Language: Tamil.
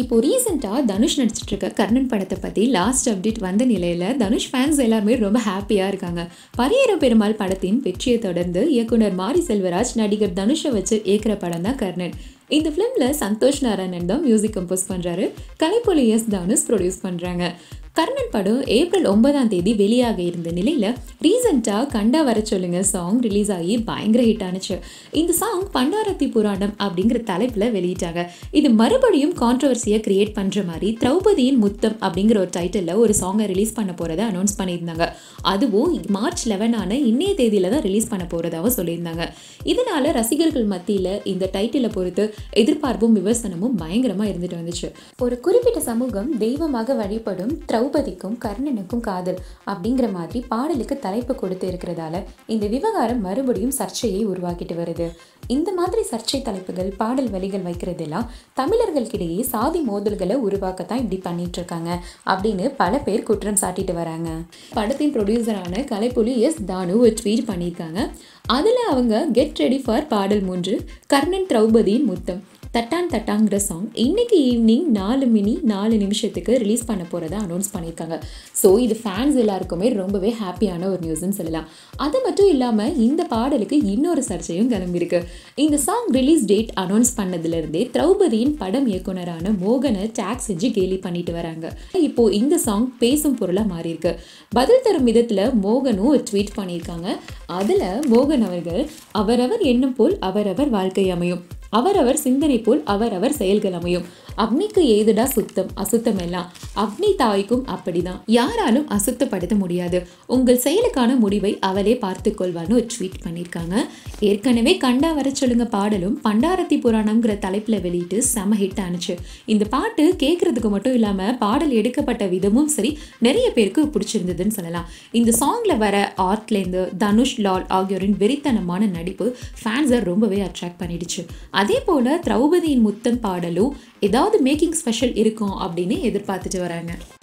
இப்போ ரீசெண்டாக தனுஷ் நடிச்சிட்டு இருக்க கர்ணன் படத்தை பற்றி லாஸ்ட் அப்டேட் வந்த நிலையில் தனுஷ் ஃபேன்ஸ் எல்லாருமே ரொம்ப ஹாப்பியாக இருக்காங்க பரியேற பெருமாள் படத்தின் வெற்றியை தொடர்ந்து இயக்குனர் மாரி செல்வராஜ் நடிகர் தனுஷை வச்சு இயக்குற படம் தான் கர்ணன் இந்த ஃபிலிமில் சந்தோஷ் நாராயணன் தான் மியூசிக் கம்போஸ் பண்ணுறாரு கலைப்பொலி எஸ் தனுஷ் ப்ரொடியூஸ் பண்ணுறாங்க கர்ணன் படம் ஏப்ரல் ஒன்பதாம் தேதி வெளியாக இருந்த நிலையில் ரீசெண்டாக கண்டா வர சொல்லுங்க சாங் ரிலீஸ் ஆகி பயங்கர ஹிட் ஆனுச்சு இந்த சாங் பண்டாரத்தி புராணம் அப்படிங்கிற தலைப்பில் வெளியிட்டாங்க இது மறுபடியும் கான்ட்ரவர்சியை கிரியேட் பண்ணுற மாதிரி திரௌபதியின் முத்தம் அப்படிங்கிற ஒரு டைட்டிலில் ஒரு சாங்கை ரிலீஸ் பண்ண போகிறத அனௌன்ஸ் பண்ணியிருந்தாங்க அதுவும் மார்ச் லெவனான இன்னைய தேதியில் தான் ரிலீஸ் பண்ண போகிறதாகவும் சொல்லியிருந்தாங்க இதனால் ரசிகர்கள் மத்தியில் இந்த டைட்டிலை பொறுத்து எதிர்பார்ப்பும் விமர்சனமும் பயங்கரமாக இருந்துட்டு வந்துச்சு ஒரு குறிப்பிட்ட சமூகம் தெய்வமாக வழிபடும் திரௌபதிக்கும் கர்ணனுக்கும் காதல் அப்படிங்கிற மாதிரி பாடலுக்கு தலைப்பு கொடுத்து இருக்கிறதால இந்த விவகாரம் மறுபடியும் சர்ச்சையை உருவாக்கிட்டு வருது இந்த மாதிரி சர்ச்சை தலைப்புகள் பாடல் வரிகள் வைக்கிறதெல்லாம் தமிழர்களுக்கிடையே சாதி மோதல்களை உருவாக்கத்தான் இப்படி பண்ணிட்டு இருக்காங்க அப்படின்னு பல பேர் குற்றம் சாட்டிட்டு வராங்க படத்தின் ப்ரொடியூசரான கலைப்புலி எஸ் தானு ஒரு ட்வீட் பண்ணியிருக்காங்க அதில் அவங்க கெட் ரெடி ஃபார் பாடல் மூன்று கர்ணன் திரௌபதியின் முத்தம் தட்டான் தட்டாங்கிற சாங் இன்னைக்கு ஈவினிங் நாலு மினி நாலு நிமிஷத்துக்கு ரிலீஸ் பண்ண போகிறதா அனௌன்ஸ் பண்ணியிருக்காங்க ஸோ இது ஃபேன்ஸ் எல்லாருக்குமே ரொம்பவே ஹாப்பியான ஒரு நியூஸ்னு சொல்லலாம் அது மட்டும் இல்லாமல் இந்த பாடலுக்கு இன்னொரு சர்ச்சையும் கிளம்பியிருக்கு இந்த சாங் ரிலீஸ் டேட் அனௌன்ஸ் பண்ணதுலேருந்தே திரௌபதியின் படம் இயக்குனரான மோகனை டேக் செஞ்சு கேலி பண்ணிட்டு வராங்க இப்போ இந்த சாங் பேசும் பொருளாக மாறியிருக்கு பதில் தரும் விதத்தில் மோகனும் ஒரு ட்வீட் பண்ணியிருக்காங்க அதில் மோகன் அவர்கள் அவரவர் எண்ணம் போல் அவரவர் வாழ்க்கை அமையும் அவரவர் சிந்தனை போல் அவரவர் செயல்கள் அமையும் அக்னிக்கு ஏதுடா சுத்தம் அசுத்தம் எல்லாம் அக்னி தாய்க்கும் அப்படிதான் யாராலும் அசுத்தப்படுத்த முடியாது உங்கள் செயலுக்கான முடிவை அவளே பார்த்து கொள்வான்னு ஒரு ட்வீட் பண்ணியிருக்காங்க ஏற்கனவே கண்டா வர சொல்லுங்க பாடலும் பண்டாரத்தி புராணம்ங்கிற தலைப்பில் வெளியிட்டு செம ஹிட் ஆனுச்சு இந்த பாட்டு கேட்கறதுக்கு மட்டும் இல்லாமல் பாடல் எடுக்கப்பட்ட விதமும் சரி நிறைய பேருக்கு பிடிச்சிருந்ததுன்னு சொல்லலாம் இந்த சாங்கில் வர ஆர்ட்லேருந்து தனுஷ் லால் ஆகியோரின் வெறித்தனமான நடிப்பு ஃபேன்ஸை ரொம்பவே அட்ராக்ட் பண்ணிடுச்சு அதே போல் திரௌபதியின் முத்தம் பாடலும் ஏதாவது மேக்கிங் ஸ்பெஷல் இருக்கும் அப்படின்னு எதிர்பார்த்துட்டு வராங்க